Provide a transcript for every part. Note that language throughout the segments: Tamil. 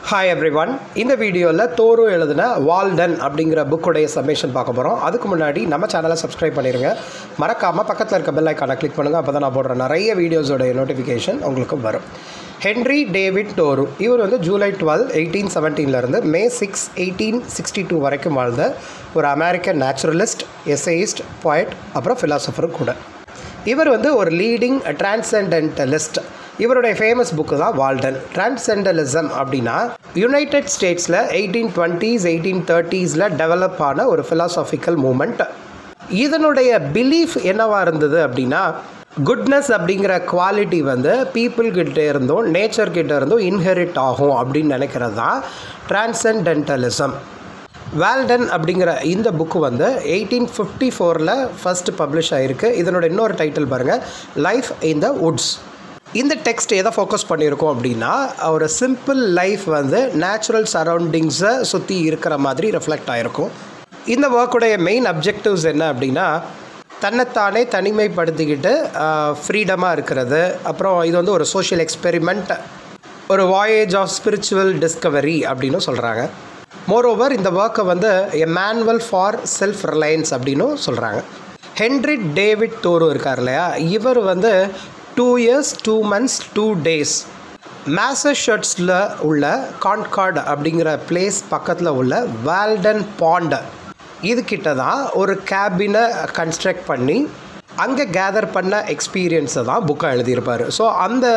ஹாய் எவ்ரி ஒன் இந்த வீடியோவில் தோரு எழுதின வால்டன் அப்படிங்கிற புக்குடைய சப்மிஷன் பார்க்க போகிறோம் அதுக்கு முன்னாடி நம்ம சேனலை சப்ஸ்கிரைப் பண்ணிடுங்க மறக்காமல் பக்கத்தில் இருக்க பெல் ஐக்கானை கிளிக் பண்ணுங்கள் அப்போ தான் நான் போடுற நிறைய வீடியோஸோடைய நோட்டிஃபிகேஷன் உங்களுக்கு வரும் ஹென்ரி டேவிட் டோரு இவர் வந்து ஜூலை டுவெல் எயிட்டீன் செவன்டீன்லேருந்து May six eighteen sixty two வரைக்கும் வாழ்ந்த ஒரு அமெரிக்கன் நேச்சுரலிஸ்ட் எஸ்ஏயிஸ்ட் poet அப்புறம் ஃபிலாசபரும் கூட இவர் வந்து ஒரு லீடிங் டிரான்சென்டென்டலிஸ்ட் இவருடைய ஃபேமஸ் புக்கு தான் வால்டன் டிரான்சென்டலிசம் அப்படின்னா யுனைடெட் ஸ்டேட்ஸில் எயிட்டீன் டுவெண்ட்டீஸ் எயிட்டீன் தேர்ட்டீஸில் டெவலப் ஆன ஒரு ஃபிலாசாபிக்கல் மூமெண்ட் இதனுடைய பிலீஃப் என்னவா இருந்தது அப்படின்னா குட்னஸ் அப்படிங்கிற குவாலிட்டி வந்து பீப்புள் கிட்ட இருந்தும் நேச்சர் கிட்ட இருந்தும் இன்ஹெரிட் ஆகும் அப்படின்னு நினைக்கிறது தான் டிரான்சென்டென்டலிசம் வேல்டன் அப்படிங்கிற இந்த புக்கு வந்து எயிட்டீன் ஃபிஃப்டி ஃபோரில் ஃபஸ்ட் பப்ளிஷ் ஆகிருக்கு இதனோட இன்னொரு டைட்டில் பாருங்கள் லைஃப் இன் த வுட்ஸ் இந்த டெக்ஸ்ட் எதை ஃபோக்கஸ் பண்ணியிருக்கோம் அப்படின்னா ஒரு சிம்பிள் லைஃப் வந்து நேச்சுரல் சரௌண்டிங்ஸை சுற்றி இருக்கிற மாதிரி ரெஃப்ளெக்ட் ஆகிருக்கும் இந்த ஒர்க்குடைய மெயின் அப்ஜெக்டிவ்ஸ் என்ன அப்படின்னா தன்னைத்தானே தனிமைப்படுத்திக்கிட்டு ஃப்ரீடமாக இருக்கிறது அப்புறம் இது வந்து ஒரு சோஷியல் எக்ஸ்பெரிமெண்ட் ஒரு வாயேஜ் ஆஃப் ஸ்பிரிச்சுவல் டிஸ்கவரி அப்படின்னு சொல்கிறாங்க மோரோவர் இந்த ஒர்க்கை வந்து a manual for self reliance அப்படின்னு சொல்கிறாங்க ஹென்ரி டேவிட் தோரு இருக்கார் இல்லையா இவர் வந்து two years two months two days மேசஷட்ஸில் உள்ள கான்கார்டு அப்படிங்கிற பிளேஸ் பக்கத்தில் உள்ள வால்டன் பாண்ட் இதுக்கிட்ட தான் ஒரு கேபினை கன்ஸ்ட்ரக்ட் பண்ணி அங்கே கேதர் பண்ண எக்ஸ்பீரியன்ஸை தான் புக்காக எழுதியிருப்பார் ஸோ அந்த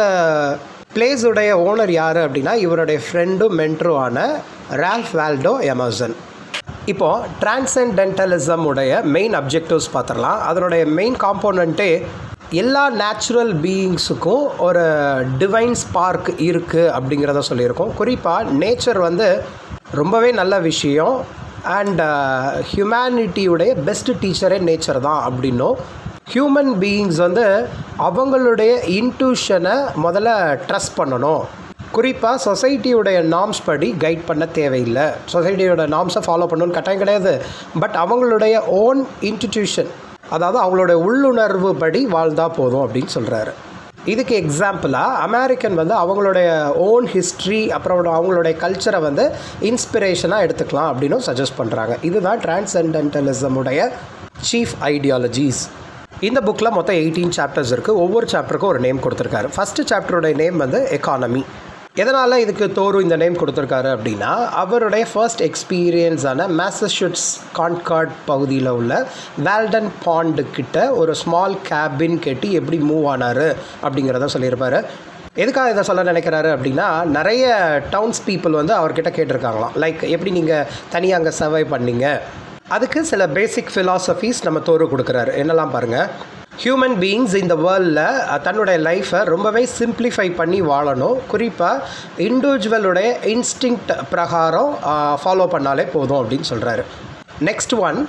பிளேஸுடைய ஓனர் யார் அப்படின்னா இவருடைய ஃப்ரெண்டும் மென்ட்ருவான ரால்ஃப் வால்டோ எமர்சன் இப்போது டிரான்சென்டென்டலிசம் உடைய மெயின் அப்ஜெக்டிவ்ஸ் பார்த்துடலாம் அதனுடைய மெயின் காம்போனண்ட்டே எல்லா நேச்சுரல் பீயிங்ஸுக்கும் ஒரு டிவைன் ஸ்பார்க் இருக்குது அப்படிங்கிறத சொல்லியிருக்கோம் குறிப்பாக நேச்சர் வந்து ரொம்பவே நல்ல விஷயம் அண்ட் ஹியூமனிட்டியுடைய பெஸ்ட் டீச்சரே நேச்சர் தான் அப்படின்னும் ஹியூமன் பீயிங்ஸ் வந்து அவங்களுடைய இன்ட்யூஷனை முதல்ல ட்ரஸ்ட் பண்ணணும் குறிப்பாக சொசைட்டியுடைய நார்ம்ஸ் படி கைட் பண்ண தேவையில்லை சொசைட்டியோட நார்ம்ஸை ஃபாலோ பண்ணணும்னு கட்டாயம் கிடையாது பட் அவங்களுடைய ஓன் இன்ஸ்டிடியூஷன் அதாவது அவங்களுடைய உள்ளுணர்வு படி வாழ்ந்தால் போதும் அப்படின்னு சொல்கிறாரு இதுக்கு எக்ஸாம்பிளாக அமெரிக்கன் வந்து அவங்களுடைய ஓன் ஹிஸ்ட்ரி அப்புறம் அவங்களுடைய கல்ச்சரை வந்து இன்ஸ்பிரேஷனாக எடுத்துக்கலாம் அப்படின்னு சஜஸ்ட் பண்ணுறாங்க இதுதான் டிரான்சென்டென்டலிசமுடைய சீஃப் ஐடியாலஜிஸ் இந்த புக்கில் மொத்தம் எயிட்டீன் சாப்டர்ஸ் இருக்குது ஒவ்வொரு சாப்டருக்கும் ஒரு நேம் கொடுத்துருக்காரு ஃபஸ்ட்டு சாப்டருடைய நேம் வந்து எக்கானமி எதனால் இதுக்கு தோறு இந்த நேம் கொடுத்துருக்காரு அப்படின்னா அவருடைய ஃபர்ஸ்ட் எக்ஸ்பீரியன்ஸான மேசச்சூட்ஸ் கான்கார்ட் பகுதியில் உள்ள வேல்டன் பாண்டு கிட்ட ஒரு ஸ்மால் கேபின் கட்டி எப்படி மூவ் ஆனார் அப்படிங்கிறத சொல்லியிருப்பாரு எதுக்காக இதை சொல்ல நினைக்கிறாரு அப்படின்னா நிறைய டவுன்ஸ் பீப்புள் வந்து அவர்கிட்ட கேட்டிருக்காங்களாம் லைக் எப்படி நீங்கள் தனியாக அங்கே சர்வை பண்ணீங்க அதுக்கு சில பேசிக் ஃபிலாசபிஸ் நம்ம தோறு கொடுக்குறாரு என்னெல்லாம் பாருங்கள் ஹியூமன் பீயிங்ஸ் இந்த வேர்ல்டில் தன்னுடைய லைஃப்பை ரொம்பவே சிம்பிளிஃபை பண்ணி வாழணும் குறிப்பாக இண்டிவிஜுவலுடைய இன்ஸ்டிங்க்ட் பிரகாரம் ஃபாலோ பண்ணாலே போதும் அப்படின்னு சொல்கிறாரு நெக்ஸ்ட் ஒன்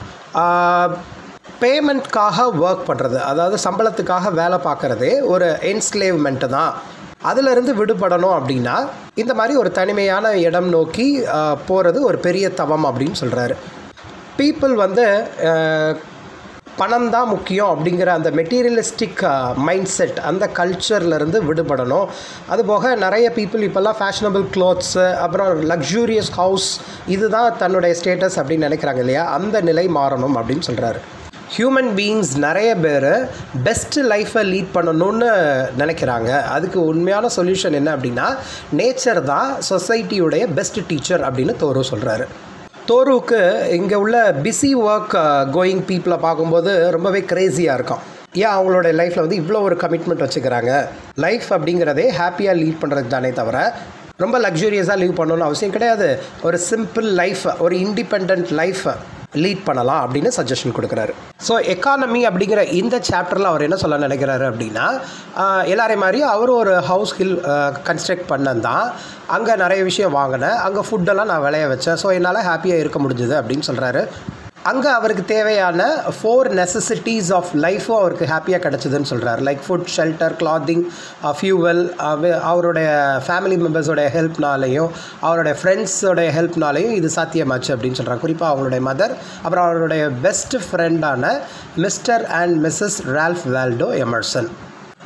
பேமெண்ட்காக ஒர்க் பண்ணுறது அதாவது சம்பளத்துக்காக வேலை பார்க்குறதே ஒரு என்ஸ்லேவ்மெண்ட்டு தான் அதிலிருந்து விடுபடணும் அப்படின்னா இந்த மாதிரி ஒரு தனிமையான இடம் நோக்கி போகிறது ஒரு பெரிய தவம் அப்படின்னு சொல்கிறாரு பீப்புள் வந்து பணம் தான் முக்கியம் அப்படிங்கிற அந்த மெட்டீரியலிஸ்டிக் மைண்ட் செட் அந்த கல்ச்சர்லேருந்து விடுபடணும் அதுபோக நிறைய பீப்புள் இப்போல்லாம் ஃபேஷனபிள் க்ளோத்ஸு அப்புறம் லக்ஸூரியஸ் ஹவுஸ் இதுதான் தன்னுடைய ஸ்டேட்டஸ் அப்படின்னு நினைக்கிறாங்க இல்லையா அந்த நிலை மாறணும் அப்படின்னு சொல்கிறாரு ஹியூமன் பீயிங்ஸ் நிறைய பேர் பெஸ்ட்டு லைஃப்பை லீட் பண்ணணும்னு நினைக்கிறாங்க அதுக்கு உண்மையான சொல்யூஷன் என்ன அப்படின்னா நேச்சர் தான் சொசைட்டியுடைய பெஸ்ட் டீச்சர் அப்படின்னு தோரு சொல்கிறாரு தோருவுக்கு இங்கே உள்ள பிஸி ஒர்க் கோயிங் பீப்புளை பார்க்கும்போது ரொம்பவே க்ரேஸியாக இருக்கும் ஏன் அவங்களோட லைஃப்பில் வந்து இவ்வளோ ஒரு கமிட்மெண்ட் வச்சுக்கிறாங்க லைஃப் அப்படிங்கிறதே ஹாப்பியாக லீட் பண்ணுறதுக்கு தானே தவிர ரொம்ப லக்ஸூரியஸாக லீவ் பண்ணணும்னு அவசியம் கிடையாது ஒரு சிம்பிள் லைஃப் ஒரு இண்டிபெண்ட் லைஃப் லீட் பண்ணலாம் அப்படின்னு சஜஷன் கொடுக்குறாரு ஸோ எக்கானமி அப்படிங்கிற இந்த சாப்டரில் அவர் என்ன சொல்ல நினைக்கிறாரு அப்படின்னா எல்லாரையும் மாதிரி அவர் ஒரு ஹவுஸ் ஹில் கன்ஸ்ட்ரக்ட் பண்ணது தான் அங்கே நிறைய விஷயம் வாங்கினேன் அங்கே ஃபுட்டெல்லாம் நான் விளைய வச்சேன் ஸோ என்னால் ஹாப்பியாக இருக்க முடிஞ்சுது அப்படின்னு சொல்கிறாரு அங்கே அவருக்கு தேவையான ஃபோர் நெசசிட்டிஸ் ஆஃப் லைஃப்பும் அவருக்கு ஹாப்பியாக கிடச்சிதுன்னு சொல்கிறார் like food shelter clothing fuel அவருடைய ஃபேமிலி மெம்பர்ஸோடைய ஹெல்ப்னாலையும் அவருடைய ஃப்ரெண்ட்ஸோடைய ஹெல்ப்னாலையும் இது சாத்தியமாச்சு அப்படின்னு சொல்கிறாங்க குறிப்பாக அவங்களுடைய மதர் அப்புறம் அவருடைய பெஸ்ட் ஃப்ரெண்டான mister and missus Ralph Waldo Emerson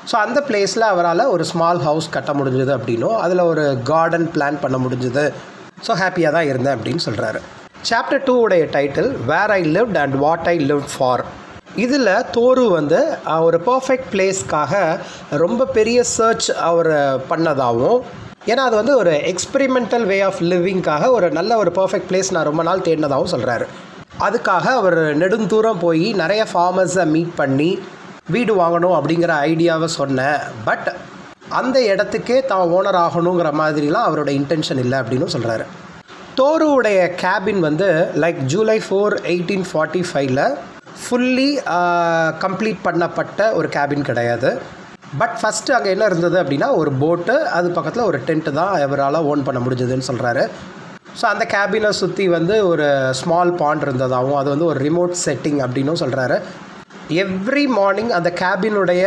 so அந்த பிளேஸில் அவரால் ஒரு ஸ்மால் ஹவுஸ் கட்ட முடிஞ்சுது அப்படின்னும் அதில் ஒரு கார்டன் பிளான் பண்ண முடிஞ்சுது ஸோ ஹாப்பியாக தான் இருந்தேன் அப்படின்னு சொல்கிறாரு சாப்டர் டூ உடைய title where I lived and what I live for இதில் தோரு வந்து அஹ், ஒரு பர்ஃபெக்ட் பிளேஸ்க்காக ரொம்ப பெரிய சர்ச் அவர் பண்ணதாகவும் ஏன்னா அது வந்து ஒரு எக்ஸ்பெரிமெண்டல் வே ஆஃப் லிவிங்காக ஒரு நல்ல ஒரு பர்ஃபெக்ட் பிளேஸ் நான் ரொம்ப நாள் தேடினதாகவும் சொல்கிறாரு அதுக்காக அவர் நெடுந்தூரம் போய் நிறைய ஃபார்மர்ஸை மீட் பண்ணி வீடு வாங்கணும் அப்படிங்கிற ஐடியாவை சொன்னேன் பட் அந்த இடத்துக்கே தான் ஓனர் ஆகணுங்கிற மாதிரிலாம் அவரோட இன்டென்ஷன் இல்லை அப்படின்னு சொல்கிறாரு தோருவுடைய கேபின் வந்து like July four eighteen forty ஃபைவ்ல ஃபுல்லி கம்ப்ளீட் பண்ணப்பட்ட ஒரு கேபின் கிடையாது பட் ஃபஸ்ட்டு அங்கே என்ன இருந்தது அப்படின்னா ஒரு போட்டு அது பக்கத்தில் ஒரு டென்ட்டு தான் இவரால் ஓன் பண்ண முடிஞ்சதுன்னு சொல்கிறாரு ஸோ அந்த கேபினை சுற்றி வந்து ஒரு ஸ்மால் பாண்ட் இருந்ததாகவும் அது வந்து ஒரு ரிமோட் செட்டிங் அப்படின்னும் சொல்கிறாரு எவ்ரி மார்னிங் அந்த கேபினுடைய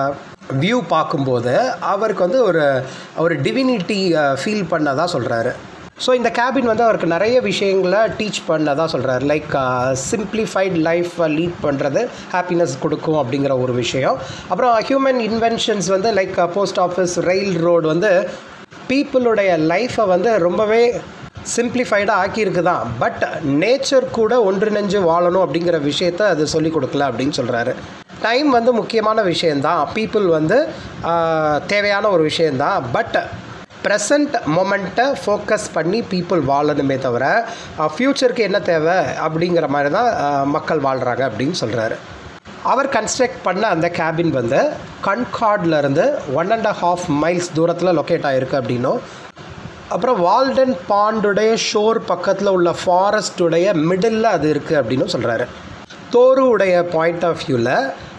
வியூ பார்க்கும்போது அவருக்கு வந்து ஒரு ஒரு டிவினிட்டி ஃபீல் பண்ணதா சொல்கிறாரு ஸோ இந்த கேபின் வந்து அவருக்கு நிறைய விஷயங்களை டீச் பண்ணதா சொல்கிறார் லைக் சிம்பிளிஃபைட் லைஃப் லீட் பண்ணுறது ஹாப்பினஸ் கொடுக்கும் அப்படிங்கிற ஒரு விஷயம் அப்புறம் ஹியூமன் இன்வென்ஷன்ஸ் வந்து like post office railroad வந்து பீப்புளுடைய லைஃப்பை வந்து ரொம்பவே சிம்பிளிஃபைடாக ஆக்கியிருக்கு தான் பட் நேச்சர் கூட ஒன்றிணைஞ்சு வாழணும் அப்படிங்கிற விஷயத்த அது சொல்லிக் கொடுக்கல அப்படின்னு சொல்கிறாரு டைம் வந்து முக்கியமான விஷயந்தான் பீப்புள் வந்து ஆஹ், தேவையான ஒரு விஷயந்தான் பட் ப்ரெசண்ட் மொமெண்ட்டை ஃபோக்கஸ் பண்ணி பீப்புள் வாழணுமே தவிர ஃப்யூச்சருக்கு என்ன தேவை அப்படிங்கிற மாதிரி தான் ஆஹ், மக்கள் வாழ்கிறாங்க அப்படின்னு சொல்கிறாரு அவர் கன்ஸ்ட்ரக்ட் பண்ண அந்த கேபின் வந்து கன்கார்ட்ல இருந்து ஒன் அண்ட் ஹாஃப் மைல்ஸ் தூரத்தில் லொக்கேட் ஆகிருக்கு அப்படின்னும் அப்புறம் வால்டன் பாண்டுடைய ஷோர் பக்கத்தில் உள்ள ஃபாரஸ்ட்டுடைய மிடில் அது இருக்குது அப்படின்னு சொல்கிறாரு தோருவுடைய பாயிண்ட் ஆஃப் வியூவில்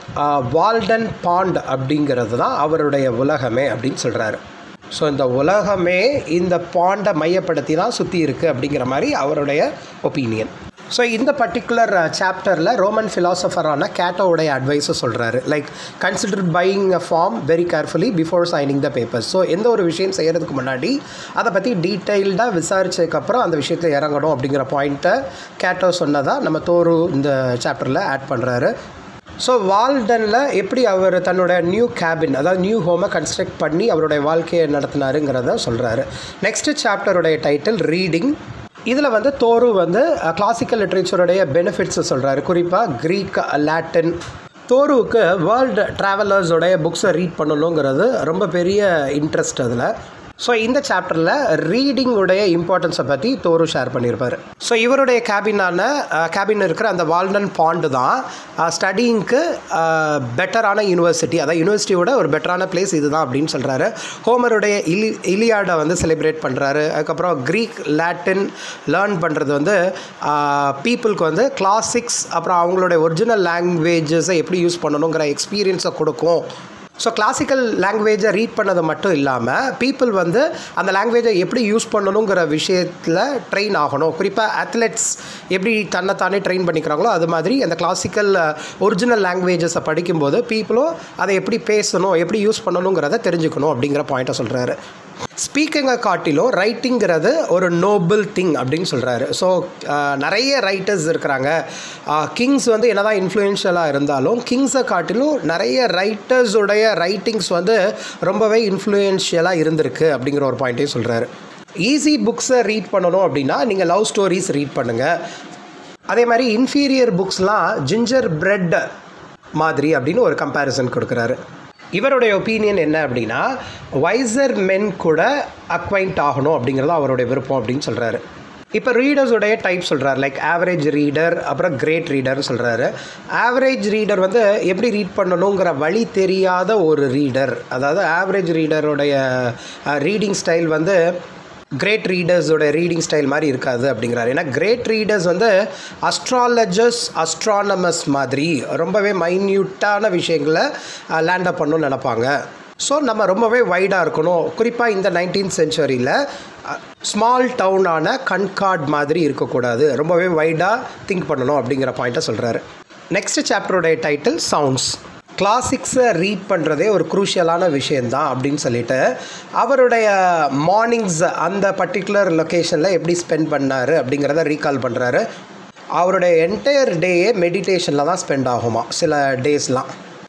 வால்டன் பாண்ட் அப்படிங்கிறது தான் அவருடைய உலகமே அப்படின்னு சொல்கிறாரு ஸோ இந்த உலகமே இந்த பாண்டை மையப்படுத்தி தான் சுற்றி இருக்குது அப்படிங்கிற மாதிரி அவருடைய ஒப்பீனியன் ஸோ இந்த பர்டிகுலர் சாப்டரில் ரோமன் ஃபிலாசபரான கேட்டோவுடைய அட்வைஸை சொல்கிறாரு like consider buying a farm very carefully before signing the papers so எந்த ஒரு விஷயம் செய்கிறதுக்கு முன்னாடி அதை பற்றி டீட்டெயில்டாக விசாரிச்சதுக்கப்புறம் அந்த விஷயத்தில் இறங்கணும் அப்படிங்கிற பாயிண்ட்டை கேட்டோ சொன்னதாக நம்ம தோரு இந்த சாப்டரில் ஆட் பண்ணுறாரு ஸோ வால்டனில் எப்படி அவர் தன்னோட நியூ கேபின் அதாவது நியூ ஹோமை கன்ஸ்ட்ரக்ட் பண்ணி அவருடைய வாழ்க்கையை நடத்தினாருங்கிறத சொல்கிறாரு நெக்ஸ்ட் சாப்டருடைய டைட்டில் ரீடிங் இதில் வந்து தோரு வந்து கிளாசிக்கல் லிட்ரேச்சருடைய பெனிஃபிட்ஸை சொல்கிறாரு குறிப்பாக க்ரீக் லாட்டின் தோருவுக்கு வேர்ல்டு ட்ராவலர்ஸோடைய புக்ஸை ரீட் பண்ணணுங்கிறது ரொம்ப பெரிய இன்ட்ரெஸ்ட் அதில் ஸோ இந்த சாப்டரில் ரீடிங்குடைய இம்பார்ட்டன்ஸை பற்றி தோரு ஷேர் பண்ணியிருப்பார் ஸோ இவருடைய கேபினான கேபின் இருக்கிற அந்த வால்டன் பாண்டு தான் ஸ்டடிங்க்கு பெட்டரான யூனிவர்சிட்டி அதாவது யூனிவர்சிட்டியோட ஒரு பெட்டரான பிளேஸ் இதுதான் அப்படின்னு சொல்கிறாரு ஹோமருடைய இலி இலியாடை வந்து செலிப்ரேட் பண்ணுறாரு அதுக்கப்புறம் க்ரீக் லாட்டின் லேர்ன் பண்ணுறது வந்து பீப்புளுக்கு வந்து கிளாசிக்ஸ் அப்புறம் அவங்களுடைய ஒரிஜினல் லாங்குவேஜஸை எப்படி யூஸ் பண்ணணுங்கிற எக்ஸ்பீரியன்ஸை கொடுக்கும் ஸோ கிளாசிக்கல் லாங்குவேஜை ரீட் பண்ணது மட்டும் இல்லாமல் பீப்புள் வந்து அந்த லாங்குவேஜை எப்படி யூஸ் பண்ணணுங்கிற விஷயத்தில் ட்ரெயின் ஆகணும் குறிப்பாக அத்லெட்ஸ் எப்படி தன்னைத்தானே ட்ரெயின் பண்ணிக்கிறாங்களோ அது மாதிரி அந்த கிளாசிக்கல் ஒரிஜினல் லாங்குவேஜஸை படிக்கும்போது பீப்புளும் அதை எப்படி பேசணும் எப்படி யூஸ் பண்ணணுங்கிறத தெரிஞ்சுக்கணும் அப்படிங்கிற பாயிண்ட்டை சொல்கிறாரு ஸ்பீக்கிங்கை காட்டிலும் ரைட்டிங்கிறது ஒரு நோபல் திங் அப்படின்னு சொல்கிறாரு ஸோ நிறைய ரைட்டர்ஸ் இருக்கிறாங்க கிங்ஸ் வந்து என்னதான் இன்ஃப்ளூயன்ஷியலாக இருந்தாலும் கிங்ஸை காட்டிலும் நிறைய ரைட்டர்ஸுடைய ரைட்டிங்ஸ் வந்து ரொம்பவே இன்ஃப்ளூயன்ஷியலாக இருந்திருக்கு அப்படிங்கிற ஒரு பாயிண்ட்டையும் சொல்கிறாரு ஈஸி புக்ஸை ரீட் பண்ணணும் அப்படின்னா நீங்கள் லவ் ஸ்டோரிஸ் ரீட் பண்ணுங்கள் அதே மாதிரி இன்ஃபீரியர் புக்ஸ்லாம் ஜிஞ்சர் பிரெட் மாதிரி அப்படின்னு ஒரு கம்பேரிசன் கொடுக்குறாரு இவருடைய ஒப்பீனியன் என்ன அப்படின்னா வைசர் மென் கூட அக்வைண்ட் ஆகணும் அப்படிங்கிறது அவருடைய விருப்பம் அப்படின்னு சொல்கிறாரு இப்போ ரீடர்ஸுடைய டைப் சொல்கிறார் லைக் ஆவரேஜ் ரீடர் அப்புறம் கிரேட் ரீடர்னு சொல்கிறாரு ஆவரேஜ் ரீடர் வந்து எப்படி ரீட் பண்ணணுங்கிற வழி தெரியாத ஒரு ரீடர் அதாவது ஆவரேஜ் ரீடருடைய ரீடிங் ஸ்டைல் வந்து கிரேட் ரீடர்ஸோட ரீடிங் ஸ்டைல் மாதிரி இருக்காது அப்படிங்கிறாரு ஏன்னா கிரேட் ரீடர்ஸ் வந்து அஸ்ட்ராலஜர்ஸ் அஸ்ட்ரானமஸ் மாதிரி ரொம்பவே மைன்யூட்டான விஷயங்களை லேண்ட் அப் பண்ணணும்னு நினப்பாங்க ஸோ நம்ம ரொம்பவே வைடாக இருக்கணும் குறிப்பாக இந்த நைன்டீன்த் செஞ்சுரியில் ஸ்மால் டவுனான கண்காட் மாதிரி இருக்கக்கூடாது ரொம்பவே வைடாக திங்க் பண்ணணும் அப்படிங்கிற பாயிண்ட்டை சொல்கிறாரு நெக்ஸ்ட் சாப்டருடைய டைட்டில் சவுண்ட்ஸ் கிளாசிக்ஸை ரீட் பண்ணுறதே ஒரு குரூஷியலான விஷயந்தான் அப்படின்னு சொல்லிட்டு அவருடைய மார்னிங்ஸ் அந்த பர்டிகுலர் லொக்கேஷனில் எப்படி ஸ்பெண்ட் பண்ணார் அப்படிங்கிறத ரீகால் பண்ணுறாரு அவருடைய என்டையர் டேயே மெடிடேஷனில் தான் ஸ்பெண்ட் ஆகுமா சில டேஸ்லாம்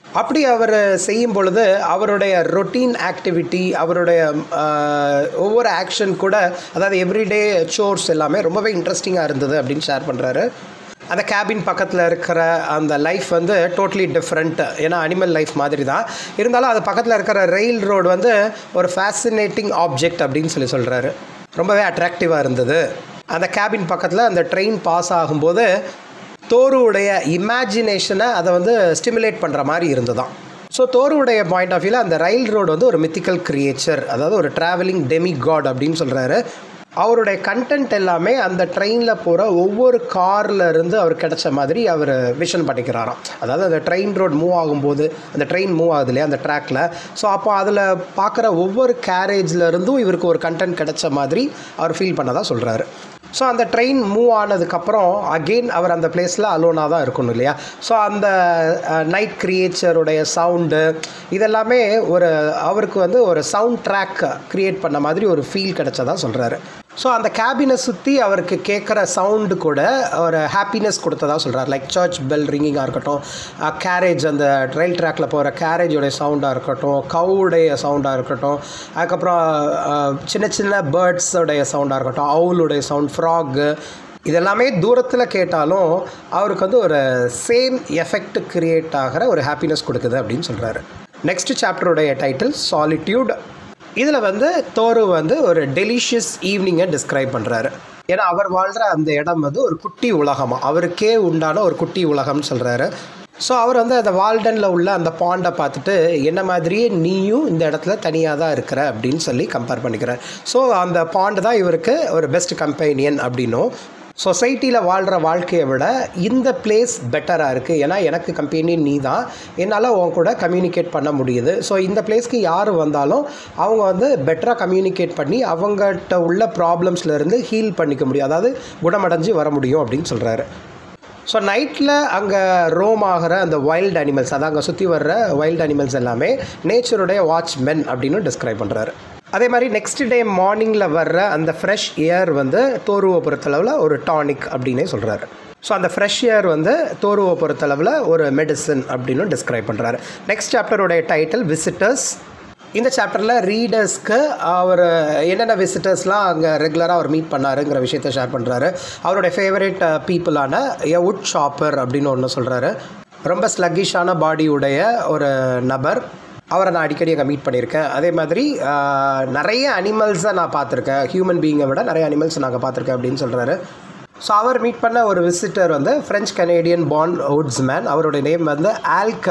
அப்படி அவர் செய்யும் பொழுது அவருடைய ரொட்டீன் ஆக்டிவிட்டி அவருடைய ஆஹ், ஒவ்வொரு ஆக்ஷன் கூட அதாவது எவ்ரிடே சோர்ஸ் எல்லாமே ரொம்பவே இன்ட்ரெஸ்டிங்காக இருந்தது அப்படின்னு ஷேர் பண்ணுறாரு அந்த கேபின் பக்கத்தில் இருக்கிற அந்த லைஃப் வந்து டோட்டலி டிஃப்ரெண்ட் ஏன்னா அனிமல் லைஃப் மாதிரி தான் இருந்தாலும் அது பக்கத்தில் இருக்கிற ரயில் ரோடு வந்து ஒரு ஃபேசினேட்டிங் ஆப்ஜெக்ட் அப்படின்னு சொல்லி சொல்கிறாரு ரொம்பவே அட்ராக்டிவாக இருந்தது அந்த கேபின் பக்கத்தில் அந்த ட்ரெயின் பாஸ் ஆகும்போது தோருவுடைய இமேஜினேஷனை அதை வந்து ஸ்டிமுலேட் பண்ணுற மாதிரி இருந்ததாம் ஸோ தோருவுடைய பாயிண்ட் ஆஃப் வியூவில் அந்த ரயில் ரோடு வந்து ஒரு மித்திக்கல் கிரியேச்சர் அதாவது ஒரு ட்ராவலிங் டெமி காட் அப்படின்னு சொல்கிறாரு அவருடைய கண்டென்ட் எல்லாமே அந்த ட்ரெயினில் போகிற ஒவ்வொரு கார்ல இருந்து அவர் கிடைச்ச மாதிரி அவர் விஷன் பண்ணிக்கிறாராம் அதாவது அந்த ட்ரெயின் ரோட் மூவ் ஆகும்போது அந்த ட்ரெயின் மூவ் ஆகுது இல்லையா அந்த ட்ராக்ல ஸோ அப்போ அதில் பார்க்குற ஒவ்வொரு கேரேஜ்ல இருந்தும் இவருக்கு ஒரு கண்டென்ட் கிடைச்ச மாதிரி அவர் ஃபீல் பண்ணதா சொல்கிறாரு ஸோ அந்த ட்ரெயின் மூவ் ஆனதுக்கப்புறம் அகெயின் அவர் அந்த பிளேஸில் அலோனாக தான் இருக்கணும் இல்லையா ஸோ அந்த நைட் கிரியேச்சருடைய சவுண்டு இதெல்லாமே ஒரு அவருக்கு வந்து ஒரு சவுண்ட் ட்ராக் க்ரியேட் பண்ண மாதிரி ஒரு ஃபீல் கிடைச்சதா சொல்கிறாரு ஸோ அந்த கேபினை சுற்றி அவருக்கு கேட்குற சவுண்டு கூட ஒரு ஹாப்பினஸ் கொடுத்ததா சொல்கிறார் லைக் சர்ச் பெல் ரிங்கிங்காக இருக்கட்டும் கேரேஜ் அந்த ரயில் ட்ராக்ல போகிற கேரேஜோடைய சவுண்டாக இருக்கட்டும் கவுடைய சவுண்டாக இருக்கட்டும் அதுக்கப்புறம் அஹ், சின்ன சின்ன பேர்ட்ஸோடைய சவுண்டாக இருக்கட்டும் அவுளுடைய சவுண்ட் ஃப்ராகு இதெல்லாமே தூரத்தில் கேட்டாலும் அவருக்கு வந்து ஒரு சேம் எஃபெக்ட் கிரியேட் ஆகிற ஒரு ஹாப்பினஸ் கொடுக்குது அப்படின்னு சொல்கிறாரு நெக்ஸ்ட் சாப்டருடைய டைட்டில் சாலிட்யூட் இதில் வந்து தோரு வந்து ஒரு டெலிஷியஸ் ஈவினிங்கை டிஸ்கிரைப் பண்ணுறாரு ஏன்னா அவர் வாழ்கிற அந்த இடம் வந்து ஒரு குட்டி உலகமாக அவருக்கே உண்டான ஒரு குட்டி உலகம்னு சொல்கிறாரு ஸோ அவர் வந்து அந்த வால்டனில் உள்ள அந்த பாண்டை பார்த்துட்டு என்ன மாதிரியே நீயும் இந்த இடத்துல தனியாக தான் இருக்கிற அப்படின்னு சொல்லி கம்பேர் பண்ணிக்கிறார் ஸோ அந்த பாண்டு தான் இவருக்கு ஒரு பெஸ்ட் கம்பெனியன் அப்படின்னும் சொசைட்டியில் வாழ்கிற வாழ்க்கையை விட இந்த பிளேஸ் பெட்டராக இருக்குது ஏன்னா எனக்கு கம்பெனியன் நீ தான் என்னால் உன் கூட கம்யூனிகேட் பண்ண முடியுது ஸோ இந்த பிளேஸ்க்கு யார் வந்தாலும் அவங்க வந்து பெட்டராக கம்யூனிகேட் பண்ணி அவங்ககிட்ட உள்ள ப்ராப்ளம்ஸ்லேருந்து ஹீல் பண்ணிக்க முடியும் அதாவது குணமடைஞ்சு வர முடியும் அப்படின்னு சொல்கிறாரு ஸோ நைட்டில் அங்கே ரோம் ஆகிற அந்த வைல்ட் அனிமல்ஸ் அதான் அங்கே சுற்றி வர்ற வைல்ட் அனிமல்ஸ் எல்லாமே நேச்சருடைய வாட்ச்மென் அப்படின்னு டிஸ்கிரைப் பண்ணுறாரு அதே மாதிரி நெக்ஸ்ட் டே மார்னிங்கில் வர்ற அந்த ஃப்ரெஷ் ஏர் வந்து தோருவை பொறுத்தளவில் ஒரு டானிக் அப்படின்னே சொல்கிறாரு ஸோ அந்த ஃப்ரெஷ் ஏர் வந்து தோருவை பொறுத்தளவில் ஒரு மெடிசன் அப்படின்னு டிஸ்கிரைப் பண்ணுறாரு நெக்ஸ்ட் சாப்டருடைய டைட்டில் விசிட்டர்ஸ் இந்த சாப்டரில் ரீடர்ஸ்க்கு அவர் என்னென்ன விசிட்டர்ஸ்லாம் அங்கே ரெகுலராக அவர் மீட் பண்ணாருங்கிற விஷயத்த ஷேர் பண்ணுறாரு அவருடைய ஃபேவரட் பீப்புளான எ வுட் ஷாப்பர் அப்படின்னு ஒன்று சொல்கிறாரு ரொம்ப ஸ்லக்கிஷான பாடியுடைய ஒரு நபர் அவரை நான் அடிக்கடி அங்கே மீட் பண்ணியிருக்கேன் அதே மாதிரி ஆஹ், நிறைய அனிமல்ஸை நான் பார்த்துருக்கேன் ஹியூமன் பீயிங்கை விட நிறைய அனிமல்ஸ் நாங்கள் பார்த்துருக்கேன் அப்படின்னு சொல்கிறாரு ஸோ அவர் மீட் பண்ண ஒரு விசிட்டர் வந்து ஃப்ரெஞ்ச் கனேடியன் பான் வுட்ஸ்மேன் அவருடைய நேம் வந்து ஆல்க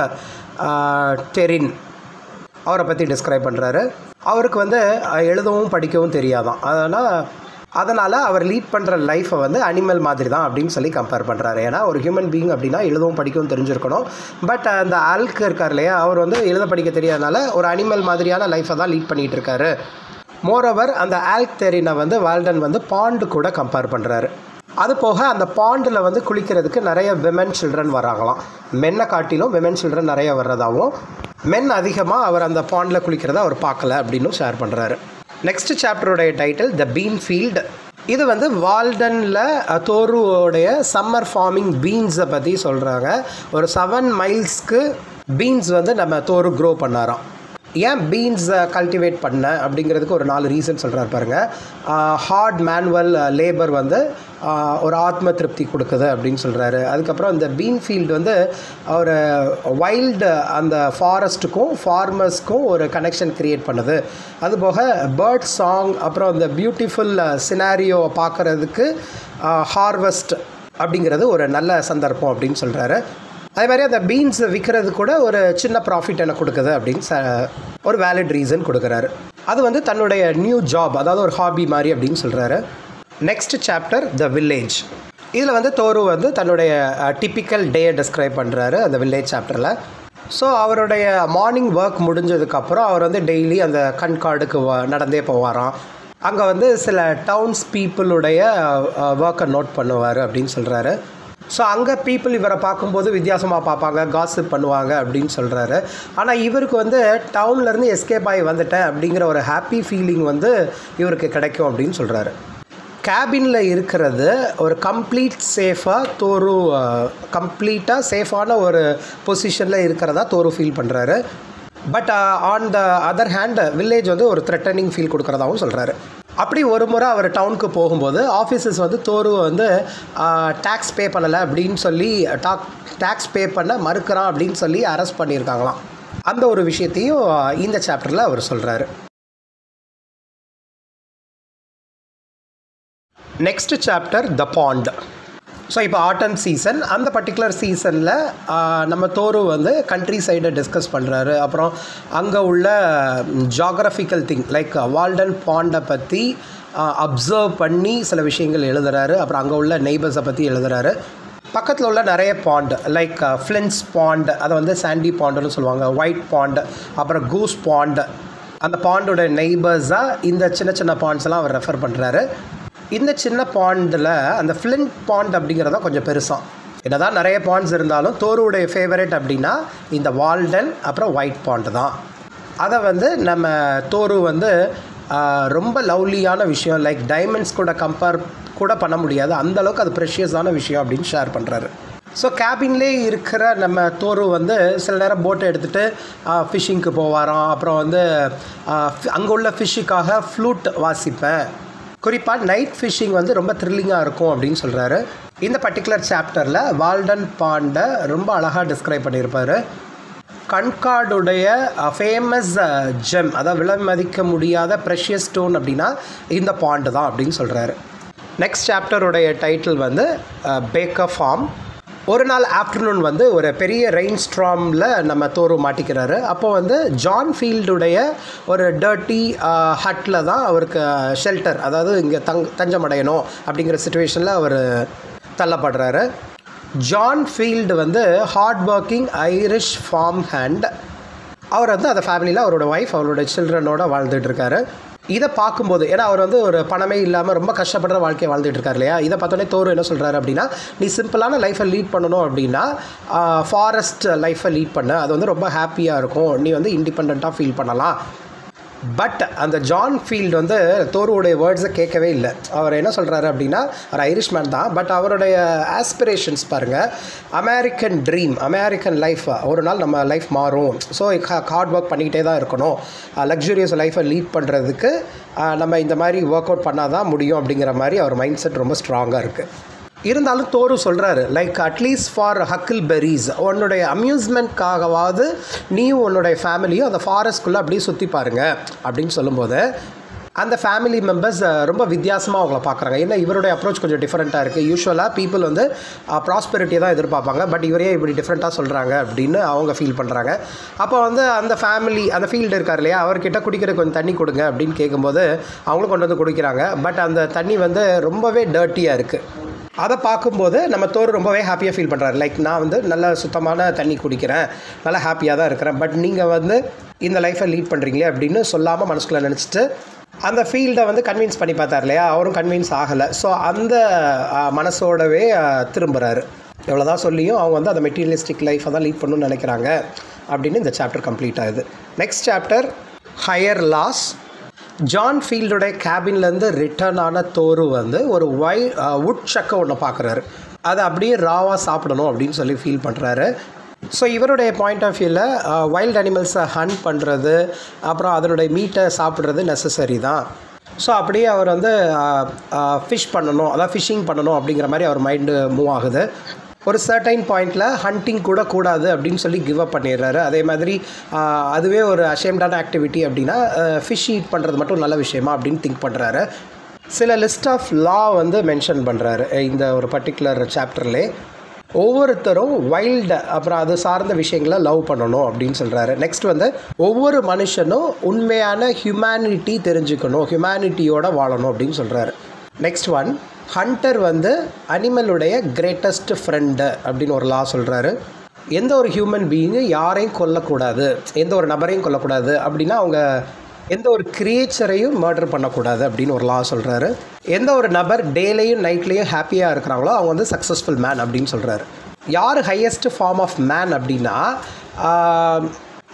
டெரின் அவரை பற்றி டிஸ்கிரைப் பண்ணுறாரு அவருக்கு வந்து அஹ், எழுதவும் படிக்கவும் தெரியாதான் அதனால் அதனால் அவர் லீட் பண்ணுற லைஃப்பை வந்து அனிமல் மாதிரி தான் அப்படின்னு சொல்லி கம்பேர் பண்ணுறாரு ஏன்னா ஒரு ஹியூமன் பீயிங் அப்படின்னா எழுதவும் படிக்கவும் தெரிஞ்சிருக்கணும் பட் அந்த ஆல்க்கு இருக்கார் இல்லையா அவர் வந்து எழுத படிக்க தெரியாதனால ஒரு அனிமல் மாதிரியான லைஃப்பை தான் லீட் பண்ணிகிட்டு இருக்காரு மோரோவர் அந்த ஆல்க் தெரினை வந்து வால்டன் வந்து பாண்டு கூட கம்பேர் பண்ணுறாரு அது போக அந்த பாண்டில் வந்து குளிக்கிறதுக்கு நிறைய விமன் சில்ட்ரன் வராங்களாம் மென்னை காட்டிலும் விமன் சில்ட்ரன் நிறைய வர்றதாகவும் மென் அதிகமாக அவர் அந்த பாண்டில் குளிக்கிறத அவர் பார்க்கல அப்படின்னு ஷேர் பண்ணுறாரு நெக்ஸ்ட் சாப்டருடைய டைட்டில் த பீன் ஃபீல்டு இது வந்து வால்டனில் தோருவோடைய சம்மர் ஃபார்மிங் பீன்ஸை பற்றி சொல்கிறாங்க ஒரு செவன் மைல்ஸ்க்கு பீன்ஸ் வந்து நம்ம தோரு க்ரோ பண்ணாராம் ஏன் பீன்ஸை கல்டிவேட் பண்ண அப்படிங்கிறதுக்கு ஒரு நாலு ரீசன் சொல்கிறார் பாருங்கள் ஹார்ட் மேனுவல் லேபர் வந்து ஆஹ், ஒரு ஆத்ம திருப்தி கொடுக்குது அப்படின்னு சொல்கிறாரு அதுக்கப்புறம் இந்த பீன் ஃபீல்டு வந்து ஒரு வைல்டு அந்த ஃபாரஸ்ட்டுக்கும் ஃபார்மர்ஸ்க்கும் ஒரு கனெக்ஷன் க்ரியேட் பண்ணுது அதுபோக பேர்ட் சாங் அப்புறம் அந்த பியூட்டிஃபுல் சினாரியோவை பார்க்குறதுக்கு ஹார்வெஸ்ட் அப்படிங்கிறது ஒரு நல்ல சந்தர்ப்பம் அப்படின்னு சொல்கிறாரு அதே மாதிரி அந்த பீன்ஸ் விற்கிறது கூட ஒரு சின்ன ப்ராஃபிட் எனக்கு கொடுக்குது அப்படின்னு ச ஒரு வேலிட் ரீசன் கொடுக்குறாரு அது வந்து தன்னுடைய நியூ ஜாப் அதாவது ஒரு ஹாபி மாதிரி அப்படின்னு சொல்கிறாரு நெக்ஸ்ட் சாப்டர் த வில்லேஜ் இதில் வந்து தோரு வந்து தன்னுடைய டிப்பிக்கல் டேயை டிஸ்கிரைப் பண்ணுறாரு அந்த வில்லேஜ் சாப்டரில் ஸோ அவருடைய மார்னிங் ஒர்க் முடிஞ்சதுக்கப்புறம் அவர் வந்து டெய்லி அந்த கண்காடுக்கு வ- நடந்தே போவாராம் அங்கே வந்து சில டவுன்ஸ் பீப்புளுடைய ஒர்க்கை நோட் பண்ணுவார் அப்படின்னு சொல்கிறாரு ஸோ அங்கே பீப்புள் இவரை பார்க்கும்போது வித்தியாசமாக பார்ப்பாங்க காசிப் பண்ணுவாங்க அப்படின்னு சொல்கிறாரு ஆனால் இவருக்கு வந்து டவுன்லேருந்து எஸ்கேப் ஆகி வந்துட்டேன் அப்படிங்கிற ஒரு ஹாப்பி ஃபீலிங் வந்து இவருக்கு கிடைக்கும் அப்படின்னு சொல்கிறாரு கேபினில் இருக்கிறது ஒரு கம்ப்ளீட் சேஃபாக தோரு கம்ப்ளீட்டாக சேஃபான ஒரு பொசிஷனில் இருக்கிறதா தோரு ஃபீல் பண்ணுறாரு but on the other hand village வந்து ஒரு த்ரெட்டனிங் ஃபீல் கொடுக்குறதாகவும் சொல்கிறாரு அப்படி ஒரு முறை அவர் டவுனுக்கு போகும்போது ஆஃபீஸர்ஸ் வந்து தோருவை வந்து டேக்ஸ் பே பண்ணலை அப்படின்னு சொல்லி டாக் டேக்ஸ் பே பண்ண மறுக்கிறான் அப்படின்னு சொல்லி அரெஸ்ட் பண்ணியிருக்காங்களாம் அந்த ஒரு விஷயத்தையும் இந்த சாப்டரில் அவர் சொல்கிறாரு next chapter the pond so இப்போ ஆட்டம் சீசன் அந்த பர்டிகுலர் சீசனில் நம்ம தோரு வந்து கண்ட்ரி சைடை டிஸ்கஸ் பண்ணுறாரு அப்புறம் அங்கே உள்ள ஜாகிரபிக்கல் திங் லைக் வால்டன் பாண்டை பற்றி அப்சர்வ் பண்ணி சில விஷயங்கள் எழுதுறாரு அப்புறம் அங்கே உள்ள நெய்பர்ஸை பற்றி எழுதுறாரு பக்கத்தில் உள்ள நிறைய பாண்ட் லைக் ஃப்ளின்ஸ் பாண்ட் அதை வந்து சாண்டி பாண்டுன்னு சொல்லுவாங்க ஒயிட் பாண்ட் அப்புறம் கூஸ் பாண்ட் அந்த பாண்டோட நெய்பர்ஸாக இந்த சின்ன சின்ன பாண்ட்ஸ் எல்லாம் அவர் ரெஃபர் பண்ணுறாரு இந்த சின்ன பாண்டில் அந்த ஃப்ளின்ட் பாண்ட் அப்படிங்கிறத கொஞ்சம் பெருசாக என்னதான் நிறைய பாண்ட்ஸ் இருந்தாலும் தோருடைய ஃபேவரட் அப்படின்னா இந்த வால்டன் அப்புறம் ஒயிட் பாண்ட் தான் அதை வந்து நம்ம தோரு வந்து ரொம்ப லவ்லியான விஷயம் லைக் டைமண்ட்ஸ் கூட கம்பேர் கூட பண்ண முடியாது அந்தளவுக்கு அது ப்ரெஷியஸான விஷயம் அப்படின்னு ஷேர் பண்ணுறாரு ஸோ கேபின்லே இருக்கிற நம்ம தோரு வந்து சில நேரம் போட்டை எடுத்துகிட்டு ஃபிஷ்ஷிங்க்கு போவாராம் அப்புறம் வந்து அங்கே உள்ள ஃபிஷ்ஷுக்காக ஃப்ளூட் வாசிப்பேன் குறிப்பாக நைட் ஃபிஷ்ஷிங் வந்து ரொம்ப த்ரில்லிங்காக இருக்கும் அப்படின்னு சொல்கிறாரு இந்த பர்டிகுலர் சாப்டரில் வால்டன் பாண்டை ரொம்ப அழகாக டிஸ்கிரைப் பண்ணியிருப்பார் கண்கார்டுடைய ஃபேமஸ் ஜெம் அதாவது விலை மதிக்க முடியாத ப்ரெஷியஸ் ஸ்டோன் அப்படின்னா இந்த பாண்டு தான் அப்படின்னு சொல்கிறாரு நெக்ஸ்ட் சாப்டருடைய டைட்டில் வந்து பேக்கர் ஃபார்ம் ஒரு நாள் ஆஃப்டர்நூன் வந்து ஒரு பெரிய ரெயின் ஸ்ட்ராமில் நம்ம தோறு மாட்டிக்கிறாரு அப்போ வந்து ஜான் ஃபீல்டுடைய ஒரு டர்ட்டி ஹட்டில் தான் அவருக்கு ஷெல்டர் அதாவது இங்கே தங் தஞ்சமடையணும் அப்படிங்கிற சுச்சுவேஷனில் அவர் தள்ளப்படுறாரு ஜான் ஃபீல்டு வந்து hard working Irish farm hand அவர் வந்து அந்த ஃபேமிலியில் அவரோட ஒய்ஃப் அவரோட சில்ட்ரனோட வாழ்ந்துட்டு இருக்காரு இதை பார்க்கும்போது ஏன்னா அவர் வந்து ஒரு பணமே இல்லாமல் ரொம்ப கஷ்டப்படுற வாழ்க்கையை வாழ்ந்துட்டு இருக்கார் இல்லையா இதை பார்த்தோன்னே தோறு என்ன சொல்கிறாரு அப்படின்னா நீ சிம்பிளான லைஃப்பை லீட் பண்ணணும் அப்படின்னா ஃபாரஸ்ட் லைஃப்பை லீட் பண்ண அது வந்து ரொம்ப ஹாப்பியாக இருக்கும் நீ வந்து இண்டிபெண்ட்டாக ஃபீல் பண்ணலாம் பட் அந்த ஜான் ஃபீல்டு வந்து தோருவுடைய வேர்ட்ஸை கேட்கவே இல்லை அவர் என்ன சொல்கிறாரு அப்படின்னா ஒரு ஐரிஷ்மேன் தான் பட் அவருடைய ஆஸ்பிரேஷன்ஸ் பாருங்கள் அமெரிக்கன் ட்ரீம் அமெரிக்கன் லைஃப் ஒரு நாள் நம்ம லைஃப் மாறும் ஸோ ஹார்ட் ஒர்க் பண்ணிக்கிட்டே தான் இருக்கணும் லக்ஸுரியஸ் லைஃப்பை லீட் பண்ணுறதுக்கு நம்ம இந்த மாதிரி ஒர்க் அவுட் பண்ணால் தான் முடியும் அப்படிங்கிற மாதிரி அவர் மைண்ட் செட் ரொம்ப ஸ்ட்ராங்காக இருக்குது இருந்தாலும் தோரு சொல்கிறாரு like at least for huckleberries உன்னுடைய அம்யூஸ்மெண்ட்காகவாவது நீயும் உன்னுடைய ஃபேமிலியும் அந்த ஃபாரஸ்ட்குள்ளே அப்படியே சுற்றி பாருங்க அப்படின்னு சொல்லும்போது அந்த ஃபேமிலி மெம்பர்ஸ் ரொம்ப வித்தியாசமாக அவங்கள பார்க்குறாங்க ஏன்னா இவருடைய அப்ரோச் கொஞ்சம் டிஃப்ரெண்ட்டாக இருக்குது யூஸ்வலாக பீப்புள் வந்து ப்ராஸ்பெரிட்டியை தான் எதிர்பார்ப்பாங்க பட் இவரே இப்படி டிஃப்ரெண்ட்டாக சொல்கிறாங்க அப்படின்னு அவங்க ஃபீல் பண்ணுறாங்க அப்போ வந்து அந்த ஃபேமிலி அந்த ஃபீல்டு இருக்கார் இல்லையா அவர்கிட்ட குடிக்கிற கொஞ்சம் தண்ணி கொடுங்க அப்படின்னு கேட்கும்போது அவங்களும் கொண்டு வந்து குடிக்கிறாங்க பட் அந்த தண்ணி வந்து ரொம்பவே டர்ட்டியாக இருக்குது அதை பார்க்கும்போது நம்ம தோர் ரொம்பவே ஹாப்பியாக ஃபீல் பண்ணுறாரு லைக் நான் வந்து நல்ல சுத்தமான தண்ணி குடிக்கிறேன் நல்லா ஹாப்பியாக தான் இருக்கிறேன் பட் நீங்கள் வந்து இந்த லைஃப்பை லீட் பண்ணுறீங்களே அப்படின்னு சொல்லாமல் மனசுக்குள்ளே நினச்சிட்டு அந்த ஃபீல்டை வந்து கன்வின்ஸ் பண்ணி பார்த்தார் இல்லையா அவரும் கன்வின்ஸ் ஆகலை ஸோ அந்த மனசோடவே திரும்புகிறாரு எவ்வளோதான் சொல்லியும் அவங்க வந்து அந்த மெட்டீரியலிஸ்டிக் லைஃப்பை தான் லீட் பண்ணணும்னு நினைக்கிறாங்க அப்படின்னு இந்த சாப்டர் கம்ப்ளீட் ஆகுது next chapter higher laws John ஃபீல்டுடைய கேபின்லேருந்து ரிட்டர்ன் ஆன தோரு வந்து ஒரு வை உட் சக்கை ஒன்று பார்க்குறாரு அதை அப்படியே ராவாக சாப்பிடணும் அப்படின்னு சொல்லி ஃபீல் பண்ணுறாரு ஸோ இவருடைய பாயிண்ட் ஆஃப் வியூவில் வைல்ட் அனிமல்ஸை ஹண்ட் பண்ணுறது அப்புறம் அதனுடைய மீட்டை சாப்பிட்றது நெசசரி தான் ஸோ அப்படியே அவர் வந்து ஃபிஷ் பண்ணணும் அதாவது ஃபிஷ்ஷிங் பண்ணணும் அப்படிங்கிற மாதிரி அவர் மைண்டு மூவ் ஆகுது ஒரு சர்டைன் பாயிண்டில் ஹண்டிங் கூட கூடாது அப்படின்னு சொல்லி கிவ் அப் பண்ணிடுறாரு அதே மாதிரி அதுவே ஒரு அஷேம்டான ஆக்டிவிட்டி அப்படின்னா ஃபிஷ் ஈட் பண்ணுறது மட்டும் நல்ல விஷயமா அப்படின்னு திங்க் பண்ணுறாரு சில லிஸ்ட் ஆஃப் லா வந்து மென்ஷன் பண்ணுறாரு இந்த ஒரு பர்டிகுலர் சாப்டர்லே ஒவ்வொருத்தரும் வைல்டு அப்புறம் அது சார்ந்த விஷயங்களை லவ் பண்ணணும் அப்படின்னு சொல்கிறாரு நெக்ஸ்ட் வந்து ஒவ்வொரு மனுஷனும் உண்மையான ஹியூமனிட்டி தெரிஞ்சுக்கணும் ஹியூமனிட்டியோட வாழணும் அப்படின்னு சொல்கிறாரு நெக்ஸ்ட் ஒன் ஹண்டர் வந்து அனிமலுடைய கிரேட்டஸ்ட் ஃப்ரெண்டு அப்படின்னு ஒரு லா சொல்கிறாரு எந்த ஒரு ஹியூமன் பீயிங்கும் யாரையும் கொல்லக்கூடாது எந்த ஒரு நபரையும் கொல்லக்கூடாது அப்படின்னா அவங்க எந்த ஒரு கிரியேச்சரையும் மர்டர் பண்ணக்கூடாது அப்படின்னு ஒரு லா சொல்கிறாரு எந்த ஒரு நபர் டேலையும் நைட்லேயும் ஹாப்பியாக இருக்கிறாங்களோ அவங்க வந்து சக்ஸஸ்ஃபுல் மேன் அப்படின்னு சொல்கிறாரு யார் ஹையஸ்ட் ஃபார்ம் ஆஃப் மேன் அப்படின்னா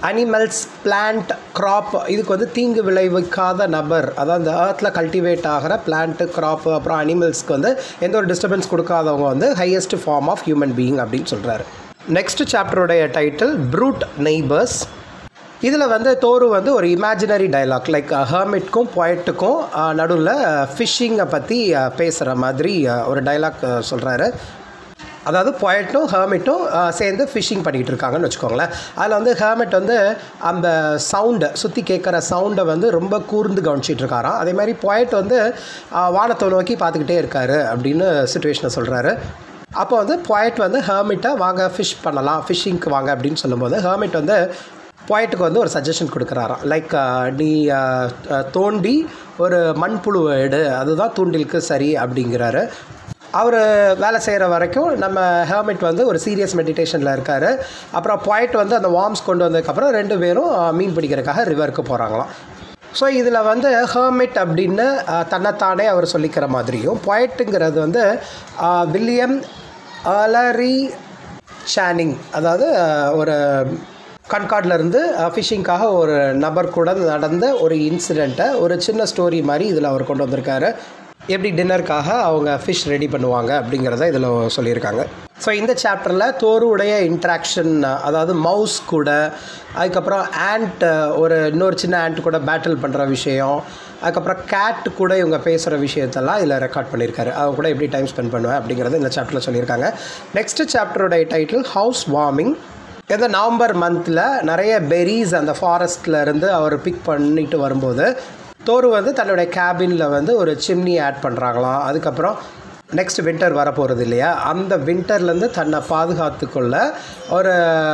அனிமல்ஸ் பிளான்ட் கிராப் இதுக்கு வந்து தீங்கு விளைவிக்காத நபர் அதாவது இந்த ஏர்த்தில் கல்டிவேட் ஆகிற பிளான்ட்டு கிராப் அப்புறம் அனிமல்ஸ்க்கு வந்து எந்த ஒரு டிஸ்டர்பன்ஸ் கொடுக்காதவங்க வந்து highest form of human being அப்படின்னு சொல்கிறாரு நெக்ஸ்ட் சாப்டருடைய டைட்டில் ப்ரூட் நெய்பர்ஸ் இதில் வந்து தோரு வந்து ஒரு இமேஜினரி டைலாக் லைக் ஹர்மிட்க்கும் பொயட்டுக்கும் நடுவில் ஃபிஷ்ஷிங்கை பற்றி பேசுகிற மாதிரி ஒரு டைலாக் சொல்கிறாரு அதாவது பொயட்டும் ஹேர்மிட்டும் சேர்ந்து ஃபிஷ்ஷிங் பண்ணிக்கிட்டு இருக்காங்கன்னு வச்சுக்கோங்களேன் அதில் வந்து ஹேர்மிட் வந்து அந்த சவுண்டை சுற்றி கேட்குற சவுண்டை வந்து ரொம்ப கூர்ந்து கவனிச்சிட்டு இருக்காராம் அதே மாதிரி பொயட் வந்து வானத்தை நோக்கி பார்த்துக்கிட்டே இருக்காரு அப்படின்னு சுச்சுவேஷனை சொல்கிறாரு அப்போ வந்து பொயட் வந்து ஹேர்மிட்டை வாங்க ஃபிஷ் பண்ணலாம் ஃபிஷ்ஷிங்க்கு வாங்க அப்படின்னு சொல்லும்போது ஹேர்மிட் வந்து பொயட்டுக்கு வந்து ஒரு சஜஷன் கொடுக்குறாராம் லைக் நீ தோண்டி ஒரு மண்புழுவை எடு அதுதான் தூண்டிலுக்கு சரி அப்படிங்கிறாரு அவர் வேலை செய்கிற வரைக்கும் நம்ம ஹேர்மிட் வந்து ஒரு சீரியஸ் மெடிடேஷனில் இருக்கார் அப்புறம் பாயிண்ட் வந்து அந்த வார்ம்ஸ் கொண்டு வந்ததுக்கப்புறம் ரெண்டு பேரும் மீன் பிடிக்கிறதுக்காக ரிவருக்கு போகிறாங்களாம் ஸோ இதில் வந்து ஹேர்மிட் அப்படின்னு தன்னைத்தானே அவர் சொல்லிக்கிற மாதிரியும் பாயிண்ட்டுங்கிறது வந்து வில்லியம் அலரி சேனிங் அதாவது ஒரு கண்காட்லேருந்து ஃபிஷிங்காக ஒரு நபர் கூட நடந்த ஒரு இன்சிடெண்ட்டை ஒரு சின்ன ஸ்டோரி மாதிரி இதில் அவர் கொண்டு வந்திருக்காரு எப்படி டின்னருக்காக அவங்க ஃபிஷ் ரெடி பண்ணுவாங்க அப்படிங்கிறத இதில் சொல்லியிருக்காங்க ஸோ இந்த சாப்டரில் தோருடைய இன்ட்ராக்ஷன் அதாவது மவுஸ் கூட அதுக்கப்புறம் ஆண்ட் ஒரு இன்னொரு சின்ன ஆண்ட் கூட பேட்டில் பண்ணுற விஷயம் அதுக்கப்புறம் கேட் கூட இவங்க பேசுகிற விஷயத்தெல்லாம் இதில் ரெக்கார்ட் பண்ணியிருக்காரு அவங்க கூட எப்படி டைம் ஸ்பெண்ட் பண்ணுவேன் அப்படிங்கிறது இந்த சாப்டரில் சொல்லியிருக்காங்க நெக்ஸ்ட் சாப்டருடைய டைட்டில் ஹவுஸ் வார்மிங் இந்த நவம்பர் மந்தில் நிறைய பெரிஸ் அந்த ஃபாரஸ்ட்டில் இருந்து அவர் பிக் பண்ணிட்டு வரும்போது தோரு வந்து தன்னுடைய கேபினில் வந்து ஒரு சிம்னி ஆட் பண்ணுறாங்களாம் அதுக்கப்புறம் நெக்ஸ்ட் வின்டர் வரப்போகிறது இல்லையா அந்த வின்டர்லேருந்து தன்னை பாதுகாத்துக்கொள்ள ஒரு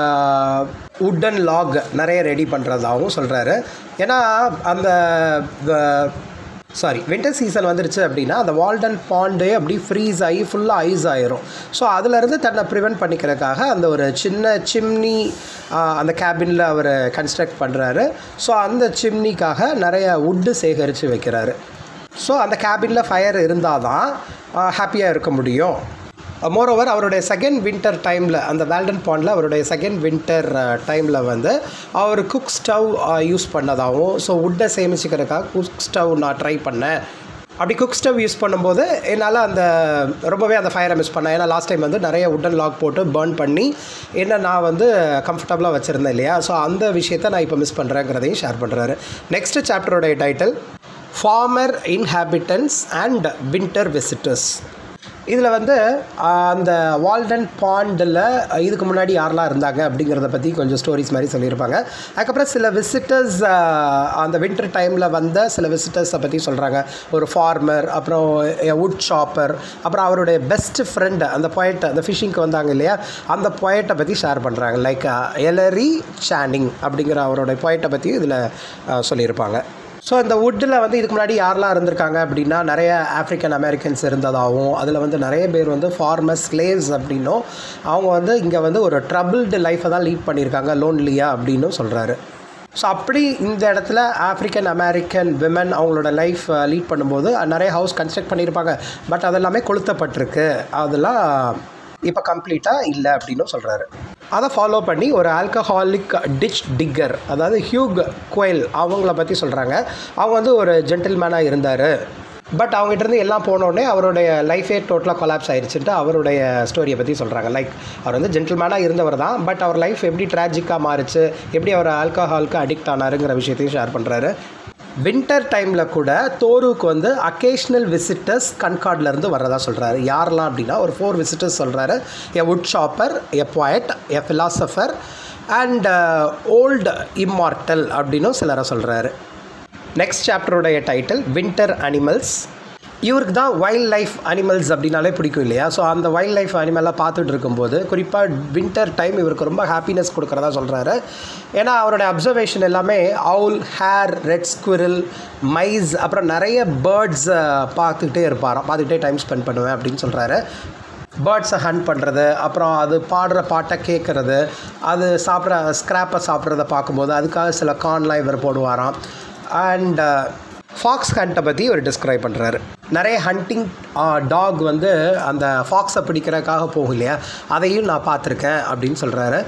உட்டன் லாக் நிறைய ரெடி பண்ணுறதாகவும் சொல்கிறாரு ஏன்னா அந்த சாரி வின்டர் சீசன் வந்துருச்சு அப்படின்னா அந்த வால்டன் பாண்டே அப்படி ஃப்ரீஸ் ஆகி ஃபுல்லாக ஐஸ் ஆயிரும் ஸோ அதுலேருந்து தன்னை ப்ரிவெண்ட் பண்ணிக்கிறதுக்காக அந்த ஒரு சின்ன சிம்னி அந்த கேபினில் அவர் கன்ஸ்ட்ரக்ட் பண்ணுறாரு ஸோ அந்த சிம்னிக்காக நிறைய உட்டு சேகரித்து வைக்கிறாரு ஸோ அந்த கேபினில் ஃபயர் இருந்தால் தான் ஹாப்பியாக இருக்க முடியும் மோரோவர் அவருடைய செகண்ட் வின்டர் டைமில் அந்த வேல்டன் பாண்டில் அவருடைய செகண்ட் வின்டர் டைமில் வந்து அவர் குக் ஸ்டவ் யூஸ் பண்ணதாகவும் ஸோ உட்டை சேமிச்சுக்கிறதுக்காக குக் ஸ்டவ் நான் ட்ரை பண்ணேன் அப்படி குக் ஸ்டவ் யூஸ் பண்ணும்போது என்னால் அந்த ரொம்பவே அந்த ஃபயரை மிஸ் பண்ணேன் ஏன்னா லாஸ்ட் டைம் வந்து நிறைய உட்டன் லாக் போட்டு பேர்ன் பண்ணி என்ன நான் வந்து கம்ஃபர்டபுளாக வச்சுருந்தேன் இல்லையா ஸோ அந்த விஷயத்தை நான் இப்போ மிஸ் பண்ணுறேங்கிறதையும் ஷேர் பண்ணுறாரு நெக்ஸ்ட் சாப்டருடைய title former inhabitants and winter visitors இதில் வந்து அந்த வால்டன் பாண்டில் இதுக்கு முன்னாடி யாரெல்லாம் இருந்தாங்க அப்படிங்கிறத பற்றி கொஞ்சம் ஸ்டோரிஸ் மாதிரி சொல்லியிருப்பாங்க அதுக்கப்புறம் சில விசிட்டர்ஸ் அந்த வின்டர் டைமில் வந்த சில விசிட்டர்ஸை பற்றி சொல்கிறாங்க ஒரு ஃபார்மர் அப்புறம் வுட் ஷாப்பர் அப்புறம் அவருடைய பெஸ்ட் ஃப்ரெண்டு அந்த பொயட் அந்த ஃபிஷிங்க்கு வந்தாங்க இல்லையா அந்த பொயட்டை பற்றி ஷேர் பண்ணுறாங்க லைக் எலரி சானிங் அப்படிங்கிற அவருடைய பொயட்டை பற்றி இதில் சொல்லியிருப்பாங்க ஸோ இந்த வுட்டில் வந்து இதுக்கு முன்னாடி யாரெல்லாம் இருந்திருக்காங்க அப்படின்னா நிறைய ஆஃப்ரிக்கன் அமெரிக்கன்ஸ் இருந்ததாகவும் அதில் வந்து நிறைய பேர் வந்து ஃபார்மர் ஸ்லேவ்ஸ் அப்படின்னும் அவங்க வந்து இங்கே வந்து ஒரு ட்ரபிள்டு லைஃப்பை தான் லீட் பண்ணியிருக்காங்க லோன்லியா அப்படின்னும் சொல்கிறாரு ஸோ அப்படி இந்த இடத்துல ஆஃப்ரிக்கன் அமெரிக்கன் விமன் அவங்களோட லைஃப் லீட் பண்ணும்போது நிறைய ஹவுஸ் கன்ஸ்ட்ரக்ட் பண்ணியிருப்பாங்க பட் அதெல்லாமே கொளுத்தப்பட்டிருக்கு அதெல்லாம் இப்போ கம்ப்ளீட்டாக இல்லை அப்படின்னும் சொல்கிறாரு அதை ஃபாலோ பண்ணி ஒரு ஆல்கஹாலிக் டிச் டிக்கர் அதாவது ஹியூக் குவைல் அவங்கள பற்றி சொல்கிறாங்க அவங்க வந்து ஒரு ஜென்டில்மேனாக இருந்தார் பட் அவங்ககிட்ட இருந்து எல்லாம் போனோடனே அவருடைய லைஃபே டோட்டலாக கொலாப்ஸ் ஆயிடுச்சுட்டு அவருடைய ஸ்டோரியை பற்றி சொல்கிறாங்க லைக் அவர் வந்து ஜென்டில்மேனாக இருந்தவர் தான் பட் அவர் லைஃப் எப்படி ட்ராஜிக்காக மாறுச்சு எப்படி அவர் ஆல்கஹாலுக்கு அடிக்ட் ஆனாருங்கிற விஷயத்தையும் ஷேர் பண்ணுறாரு வின்டர் டைமில் கூட தோருக்கு வந்து அக்கேஷ்னல் விசிட்டர்ஸ் கண்கார்ட்லேருந்து வர்றதா சொல்கிறாரு யாரெல்லாம் அப்படின்னா ஒரு ஃபோர் விசிட்டர்ஸ் சொல்கிறாரு a wood chopper a poet a philosopher and old immortal அப்படின்னும் சிலரை சொல்கிறாரு நெக்ஸ்ட் சாப்டருடைய டைட்டில் வின்டர் அனிமல்ஸ் இவருக்கு தான் வைல்ட் லைஃப் அனிமல்ஸ் அப்படின்னாலே பிடிக்கும் இல்லையா ஸோ அந்த வைல்ட் லைஃப் அனிமலாக பார்த்துட்டு இருக்கும்போது குறிப்பாக வின்டர் டைம் இவருக்கு ரொம்ப ஹாப்பினஸ் கொடுக்குறதா சொல்கிறாரு ஏன்னா அவருடைய அப்சர்வேஷன் எல்லாமே owl hare red squirrel mice அப்புறம் நிறைய பேர்ட்ஸ் பார்த்துக்கிட்டே இருப்பாராம் பார்த்துக்கிட்டே டைம் ஸ்பெண்ட் பண்ணுவேன் அப்படின்னு சொல்கிறாரு பேர்ட்ஸை ஹண்ட் பண்ணுறது அப்புறம் அது பாடுற பாட்டை கேட்குறது அது சாப்பிட்ற ஸ்க்ராப்பை சாப்பிட்றத பார்க்கும்போது அதுக்காக சில கார்ன்லாம் இவர் போடுவாராம் அண்ட் ஃபாக்ஸ் ஹண்ட்டை பற்றி இவர் டிஸ்கிரைப் பண்ணுறாரு நிறைய ஹண்டிங் டாக் வந்து அந்த ஃபாக்ஸை பிடிக்கிறதுக்காக போகும் இல்லையா அதையும் நான் பார்த்துருக்கேன் அப்படின்னு சொல்கிறாரு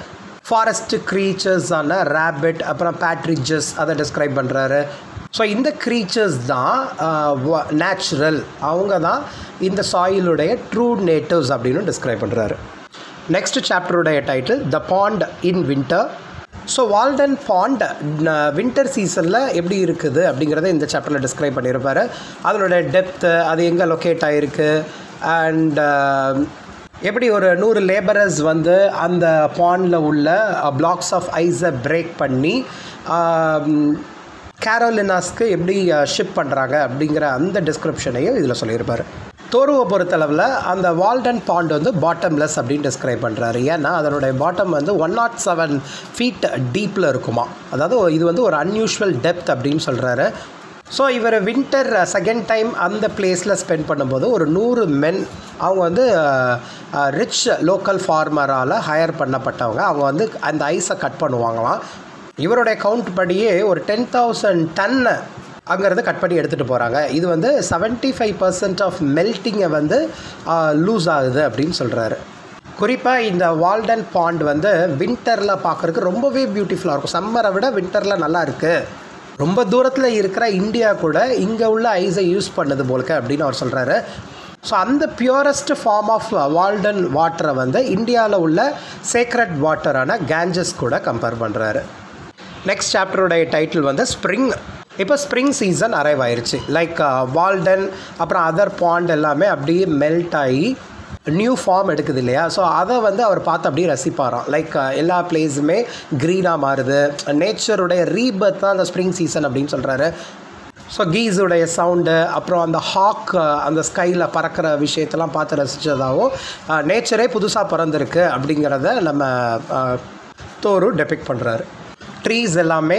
ஃபாரஸ்ட் க்ரீச்சர்ஸான ரேபிட் அப்புறம் பேட்ரிஜஸ் அதை டிஸ்கிரைப் பண்ணுறாரு ஸோ இந்த க்ரீச்சர்ஸ் தான் நேச்சுரல் அவங்க தான் இந்த சாயிலுடைய ட்ரூ நேட்டிவ்ஸ் அப்படின்னு டிஸ்கிரைப் பண்ணுறாரு நெக்ஸ்ட் சாப்டருடைய title the pond in winter so Walden pond winter சீசனில் எப்படி இருக்குது அப்படிங்கிறத இந்த சாப்டரில் டிஸ்கிரைப் பண்ணியிருப்பார் அதனோட டெப்த்து அது எங்கே லொக்கேட் ஆகிருக்கு அண்ட் எப்படி ஒரு நூறு லேபரர்ஸ் வந்து அந்த பாண்டில் உள்ள பிளாக்ஸ் ஆஃப் ஐஸை பிரேக் பண்ணி கேரோலினாஸ்க்கு எப்படி ஷிப் பண்ணுறாங்க அப்படிங்கிற அந்த டிஸ்கிரிப்ஷனையும் இதில் சொல்லியிருப்பார் தோருவை பொறுத்தளவில் அந்த வால்டன் பாண்ட் வந்து பாட்டம்லெஸ் அப்படின்னு டிஸ்கிரைப் பண்ணுறாரு ஏன்னா அதனுடைய பாட்டம் வந்து ஒன் நாட் செவன் ஃபீட் டீப்பில் இருக்குமா அதாவது இது வந்து ஒரு அன்யூஷுவல் டெப்த் அப்படின்னு சொல்கிறாரு ஸோ இவர் வின்டர் செகண்ட் டைம் அந்த பிளேஸில் ஸ்பெண்ட் பண்ணும்போது ஒரு நூறு மென் அவங்க வந்து ரிச் லோக்கல் ஃபார்மரால் ஹையர் பண்ணப்பட்டவங்க அவங்க வந்து அந்த ஐஸை கட் பண்ணுவாங்களாம் இவருடைய கவுண்ட் படியே ஒரு டென் தௌசண்ட் டன்னு அங்கேருந்து கட் பண்ணி எடுத்துகிட்டு போகிறாங்க இது வந்து செவன்ட்டி ஃபைவ் பர்சன்ட் ஆஃப் மெல்ட்டிங்கை வந்து லூஸ் ஆகுது அப்படின்னு சொல்கிறாரு குறிப்பாக இந்த வால்டன் பாண்ட் வந்து வின்டரில் பார்க்குறதுக்கு ரொம்பவே பியூட்டிஃபுல்லாக இருக்கும் சம்மரை விட வின்டரில் நல்லா இருக்குது ரொம்ப தூரத்தில் இருக்கிற இந்தியா கூட இங்கே உள்ள ஐஸை யூஸ் பண்ணுது போலுக்க அப்படின்னு அவர் சொல்கிறாரு ஸோ அந்த பியூரஸ்ட் ஃபார்ம் ஆஃப் வால்டன் வாட்டரை வந்து இந்தியாவில் உள்ள சேக்ரட் வாட்டரான கேஞ்சஸ் கூட கம்பேர் பண்ணுறாரு நெக்ஸ்ட் சாப்டருடைய டைட்டில் வந்து ஸ்ப்ரிங் இப்போ ஸ்ப்ரிங் சீசன் அரைவ் ஆயிருச்சு லைக் வால்டன் அப்புறம் அதர் பாண்ட் எல்லாமே அப்படியே மெல்ட் ஆகி நியூ ஃபார்ம் எடுக்குது இல்லையா ஸோ அதை வந்து அவர் பார்த்து அப்படியே ரசிப்பாராம் லைக் எல்லா பிளேஸுமே க்ரீனாக மாறுது நேச்சருடைய ரீபர்த் தான் அந்த ஸ்ப்ரிங் சீசன் அப்படின்னு சொல்கிறாரு ஸோ கீஸுடைய சவுண்டு அப்புறம் அந்த ஹாக் அந்த ஸ்கையில் பறக்கிற விஷயத்தெல்லாம் பார்த்து ரசித்ததாகவும் நேச்சரே புதுசாக பிறந்திருக்கு அப்படிங்கிறத நம்ம தோரு டெபிக் பண்ணுறாரு ட்ரீஸ் எல்லாமே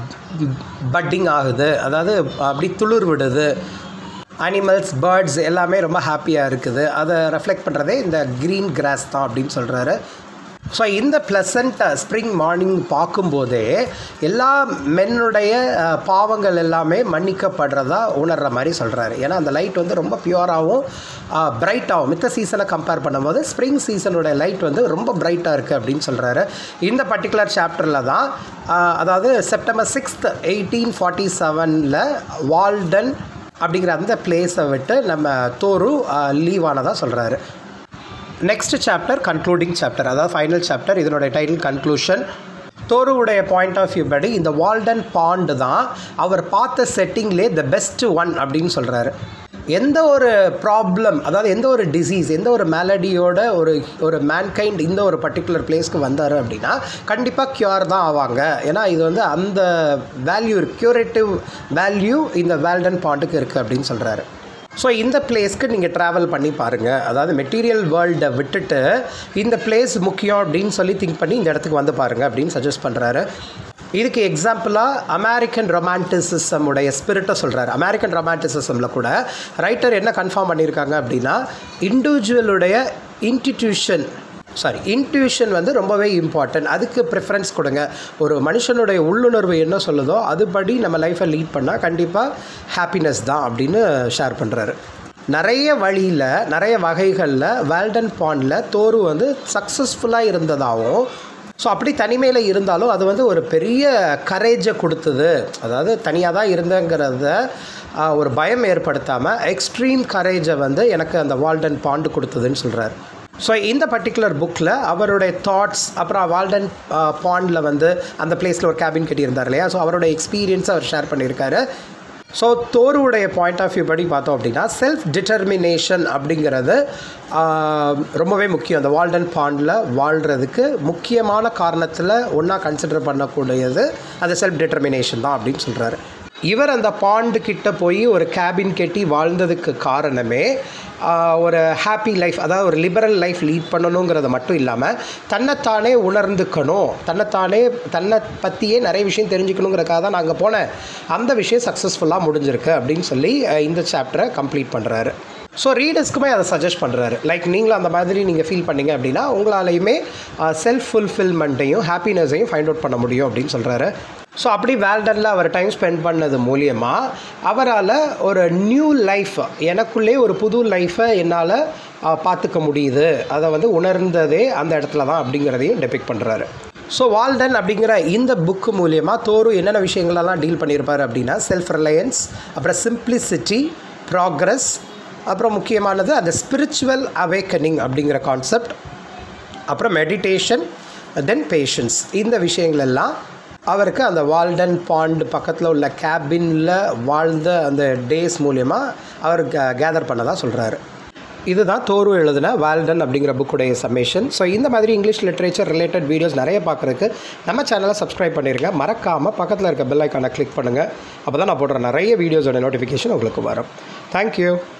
பட்டிங் ஆகுது அதாவது அப்படி துளிர் விடுது அனிமல்ஸ் பேர்ட்ஸ் எல்லாமே ரொம்ப ஹாப்பியாக இருக்குது அதை ரெஃப்ளெக்ட் பண்ணுறதே இந்த க்ரீன் கிராஸ் தான் அப்படின்னு சொல்கிறாரு ஸோ இந்த ப்ளசண்ட் ஸ்ப்ரிங் மார்னிங் பார்க்கும்போதே எல்லா மென்னுடைய பாவங்கள் எல்லாமே மன்னிக்கப்படுறதா உணர்கிற மாதிரி சொல்கிறாரு ஏன்னா அந்த லைட் வந்து ரொம்ப பியூராகவும் பிரைட்டாகவும் மித்த சீசனை கம்பேர் பண்ணும்போது ஸ்ப்ரிங் சீசனுடைய லைட் வந்து ரொம்ப பிரைட்டாக இருக்குது அப்படின்னு சொல்கிறாரு இந்த பர்டிகுலர் சாப்டரில் தான் அதாவது செப்டம்பர் சிக்ஸ்த் எயிட்டீன் ஃபார்ட்டி செவனில் வால்டன் அப்படிங்கிற அந்த பிளேஸை விட்டு நம்ம தோரு லீவ் ஆனதாக சொல்கிறாரு நெக்ஸ்ட் சாப்டர் கன்க்ளூடிங் சாப்டர் அதாவது ஃபைனல் சாப்டர் இதனுடைய டைட்டில் கன்க்ளூஷன் தோருவுடைய பாயிண்ட் ஆஃப் வியூ படி இந்த வால்டன் பாண்டு தான் அவர் பார்த்த செட்டிங்லே த பெஸ்ட் ஒன் அப்படின்னு சொல்கிறாரு எந்த ஒரு ப்ராப்ளம் அதாவது எந்த ஒரு டிசீஸ் எந்த ஒரு மேலடியோட ஒரு ஒரு மேன்கைண்ட் இந்த ஒரு பர்டிகுலர் பிளேஸ்க்கு வந்தார் அப்படின்னா கண்டிப்பாக க்யூர் தான் ஆவாங்க ஏன்னா இது வந்து அந்த வேல்யூ க்யூரேட்டிவ் வேல்யூ இந்த வேல்டன் பாண்டுக்கு இருக்குது அப்படின்னு சொல்கிறாரு ஸோ இந்த பிளேஸ்க்கு நீங்கள் ட்ராவல் பண்ணி பாருங்கள் அதாவது மெட்டீரியல் வேர்ல்டை விட்டுட்டு இந்த பிளேஸ் முக்கியம் அப்படின்னு சொல்லி திங்க் பண்ணி இந்த இடத்துக்கு வந்து பாருங்கள் அப்படின்னு சஜஸ்ட் பண்ணுறாரு இதுக்கு எக்ஸாம்பிளாக அமெரிக்கன் ரொமான்டிசிசம் உடைய ஸ்பிரிட்டை சொல்கிறாரு அமெரிக்கன் ரொமான்டிசிசமில் கூட ரைட்டர் என்ன கன்ஃபார்ம் பண்ணியிருக்காங்க அப்படின்னா இண்டிவிஜுவலுடைய இன்ஸ்டிடியூஷன் சாரி இன்ட்யூஷன் வந்து ரொம்பவே இம்பார்ட்டன்ட் அதுக்கு ப்ரிஃபரன்ஸ் கொடுங்க ஒரு மனுஷனுடைய உள்ளுணர்வு என்ன சொல்லுதோ அதுபடி நம்ம லைஃப்பை லீட் பண்ணால் கண்டிப்பாக ஹாப்பினஸ் தான் அப்படின்னு ஷேர் பண்ணுறாரு நிறைய வழியில் நிறைய வகைகளில் வேல்டன் பாண்டில் தோறு வந்து சக்ஸஸ்ஃபுல்லாக இருந்ததாகவும் ஸோ அப்படி தனிமையில் இருந்தாலும் அது வந்து ஒரு பெரிய கரேஜை கொடுத்தது அதாவது தனியாக தான் இருந்தேங்கிறத ஒரு பயம் ஏற்படுத்தாமல் எக்ஸ்ட்ரீம் கரேஜை வந்து எனக்கு அந்த வால்டன் பாண்டு கொடுத்ததுன்னு சொல்கிறார் ஸோ இந்த பர்டிகுலர் புக்கில் அவருடைய தாட்ஸ் அப்புறம் வால்டன் பாண்டில் வந்து அந்த பிளேஸில் ஒரு கேபின் கட்டியிருந்தார் இல்லையா ஸோ அவருடைய எக்ஸ்பீரியன்ஸை அவர் ஷேர் பண்ணியிருக்காரு ஸோ தோருடைய பாயிண்ட் ஆஃப் வியூ படி பார்த்தோம் அப்படின்னா செல்ஃப் டிட்டர்மினேஷன் அப்படிங்கிறது ரொம்பவே முக்கியம் அந்த வால்டன் பாண்டில் வாழ்கிறதுக்கு முக்கியமான காரணத்தில் ஒன்றா கன்சிடர் பண்ணக்கூடியது அது செல்ஃப் டிட்டர்மினேஷன் தான் அப்படின்னு சொல்கிறாரு இவர் அந்த பாண்டு கிட்ட போய் ஒரு கேபின் கட்டி வாழ்ந்ததுக்கு காரணமே ஒரு ஹாப்பி லைஃப் அதாவது ஒரு லிபரல் லைஃப் லீட் பண்ணணுங்கிறது மட்டும் இல்லாமல் தன்னைத்தானே உணர்ந்துக்கணும் தன்னைத்தானே தன்னை பற்றியே நிறைய விஷயம் தெரிஞ்சுக்கணுங்கிறக்காக தான் நான் அங்கே போனேன் அந்த விஷயம் சக்ஸஸ்ஃபுல்லாக முடிஞ்சிருக்கு அப்படின்னு சொல்லி இந்த சாப்டரை கம்ப்ளீட் பண்ணுறாரு ஸோ ரீடர்ஸ்க்குமே அதை சஜஸ்ட் பண்ணுறாரு லைக் நீங்களும் அந்த மாதிரி நீங்கள் ஃபீல் பண்ணீங்க அப்படின்னா உங்களாலையுமே செல்ஃப் ஃபுல்ஃபில்மெண்ட்டையும் ஹாப்பினஸையும் ஃபைண்ட் அவுட் பண்ண முடியும் அப்படின்னு சொல்கிறாரு ஸோ அப்படி வேல்டனில் அவர் டைம் ஸ்பெண்ட் பண்ணது மூலியமாக அவரால் ஒரு நியூ லைஃப் எனக்குள்ளே ஒரு புது லைஃப்பை என்னால் பார்த்துக்க முடியுது அதை வந்து உணர்ந்ததே அந்த இடத்துல தான் அப்படிங்கிறதையும் டெபிக் பண்ணுறாரு ஸோ வால்டன் அப்படிங்கிற இந்த புக்கு மூலியமாக தோறு என்னென்ன விஷயங்களெல்லாம் டீல் பண்ணியிருப்பார் அப்படின்னா செல்ஃப் ரிலையன்ஸ் அப்புறம் சிம்பிளிசிட்டி ப்ராக்ரஸ் அப்புறம் முக்கியமானது அந்த ஸ்பிரிச்சுவல் அவேக்கனிங் அப்படிங்கிற கான்செப்ட் அப்புறம் மெடிடேஷன் தென் பேஷன்ஸ் இந்த விஷயங்கள் எல்லாம் அவருக்கு அந்த வால்டன் பாண்ட் பக்கத்தில் உள்ள கேபினில் வாழ்ந்த அந்த டேஸ் மூலியமாக அவர் கேதர் பண்ணதாக சொல்கிறாரு இதுதான் தோரு எழுதின வால்டன் அப்படிங்கிற புக்குடைய சம்மேஷன் ஸோ இந்த மாதிரி இங்கிலீஷ் லிட்ரேச்சர் ரிலேட்டட் வீடியோஸ் நிறைய பார்க்குறதுக்கு நம்ம சேனலை சப்ஸ்கிரைப் பண்ணிடுங்க மறக்காமல் பக்கத்தில் இருக்க பெல் ஐக்கானை கிளிக் பண்ணுங்கள் அப்போ தான் நான் போடுற நிறைய வீடியோஸோட நோட்டிஃபிகேஷன் உங்களுக்கு வரும் தேங்க்யூ